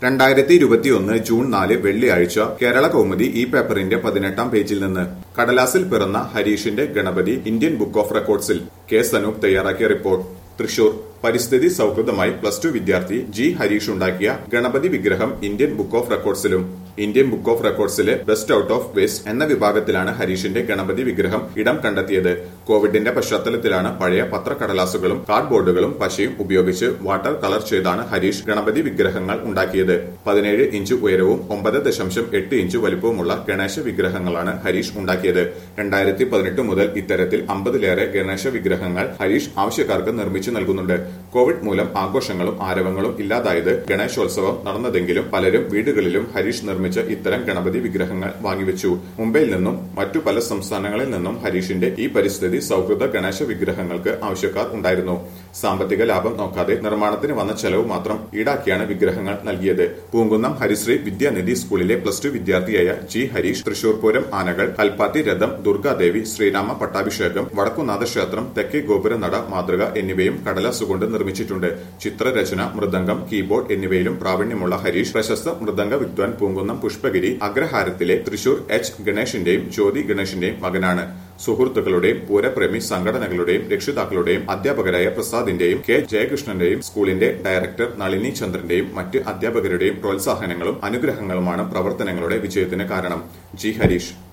രണ്ടായിരത്തി ഇരുപത്തിയൊന്ന് ജൂൺ നാല് വെള്ളിയാഴ്ച കേരള കൗമുദി ഈ പേപ്പറിന്റെ പതിനെട്ടാം പേജിൽ നിന്ന് കടലാസിൽ പിറന്ന ഹരീഷിന്റെ ഗണപതി ഇന്ത്യൻ ബുക്ക് ഓഫ് റെക്കോർഡ്സിൽ കെ സനൂപ് തയ്യാറാക്കിയ റിപ്പോർട്ട് തൃശൂർ പരിസ്ഥിതി സൗഹൃദമായി പ്ലസ് ടു വിദ്യാർത്ഥി ജി ഹരീഷ് ഉണ്ടാക്കിയ ഗണപതി വിഗ്രഹം ഇന്ത്യൻ ബുക്ക് ഓഫ് റെക്കോർഡ്സിലും ഇന്ത്യൻ ബുക്ക് ഓഫ് റെക്കോർഡ്സിലെ ബെസ്റ്റ് ഔട്ട് ഓഫ് വേസ്റ്റ് എന്ന വിഭാഗത്തിലാണ് ഹരീഷിന്റെ ഗണപതി വിഗ്രഹം ഇടം കണ്ടെത്തിയത് കോവിഡിന്റെ പശ്ചാത്തലത്തിലാണ് പഴയ പത്രക്കടലാസുകളും കാർഡ്ബോർഡുകളും പശയും ഉപയോഗിച്ച് വാട്ടർ കളർ ചെയ്താണ് ഹരീഷ് ഗണപതി വിഗ്രഹങ്ങൾ ഉണ്ടാക്കിയത് പതിനേഴ് ഇഞ്ച് ഉയരവും ഒമ്പത് ദശാംശം എട്ട് ഇഞ്ച് വലുപ്പവുമുള്ള ഗണേശ വിഗ്രഹങ്ങളാണ് ഹരീഷ് ഉണ്ടാക്കിയത് രണ്ടായിരത്തി പതിനെട്ട് മുതൽ ഇത്തരത്തിൽ അമ്പതിലേറെ ഗണേശ വിഗ്രഹങ്ങൾ ഹരീഷ് ആവശ്യക്കാർക്ക് നിർമ്മിച്ചു നൽകുന്നുണ്ട് കോവിഡ് മൂലം ആഘോഷങ്ങളും ആരവങ്ങളും ഇല്ലാതായത് ഗണേശോത്സവം നടന്നതെങ്കിലും പലരും വീടുകളിലും ഹരീഷ് നിർമ്മിച്ച ഇത്തരം ഗണപതി വിഗ്രഹങ്ങൾ വാങ്ങിവെച്ചു മുംബൈയിൽ നിന്നും മറ്റു പല സംസ്ഥാനങ്ങളിൽ നിന്നും ഹരീഷിന്റെ ഈ പരിസ്ഥിതി സൗഹൃദ ഗണേശ വിഗ്രഹങ്ങൾക്ക് ആവശ്യക്കാർ ഉണ്ടായിരുന്നു സാമ്പത്തിക ലാഭം നോക്കാതെ നിർമ്മാണത്തിന് വന്ന ചെലവ് മാത്രം ഈടാക്കിയാണ് വിഗ്രഹങ്ങൾ നൽകിയത് പൂങ്കുന്നം ഹരിശ്രീ വിദ്യാനിധി സ്കൂളിലെ പ്ലസ് ടു വിദ്യാർത്ഥിയായ ജി ഹരീഷ് തൃശൂർ പൂരം ആനകൾ കൽപ്പാത്തി രഥം ദുർഗാദേവി ശ്രീരാമ പട്ടാഭിഷേകം വടക്കുനാഥ ക്ഷേത്രം തെക്കേ ഗോപുരനട മാതൃക എന്നിവയും കടലാസുകൊണ്ട് നിർമ്മിച്ചിട്ടുണ്ട് ചിത്രരചന മൃദംഗം കീബോർഡ് എന്നിവയിലും പ്രാവീണ്യമുള്ള ഹരീഷ് പ്രശസ്ത മൃദംഗ വിദ്വാൻ പൂങ്കുന്നം പുഷ്പഗിരി അഗ്രഹാരത്തിലെ തൃശൂർ എച്ച് ഗണേഷിന്റെയും ജ്യോതി ഗണേഷിന്റെയും മകനാണ് സുഹൃത്തുക്കളുടെയും പൂരപ്രേമി സംഘടനകളുടെയും രക്ഷിതാക്കളുടെയും അധ്യാപകരായ പ്രസാദിന്റെയും കെ ജയകൃഷ്ണന്റെയും സ്കൂളിന്റെ ഡയറക്ടർ നളിനി ചന്ദ്രന്റെയും മറ്റ് അധ്യാപകരുടെയും പ്രോത്സാഹനങ്ങളും അനുഗ്രഹങ്ങളുമാണ് പ്രവർത്തനങ്ങളുടെ വിജയത്തിന് കാരണം ജി ഹരീഷ്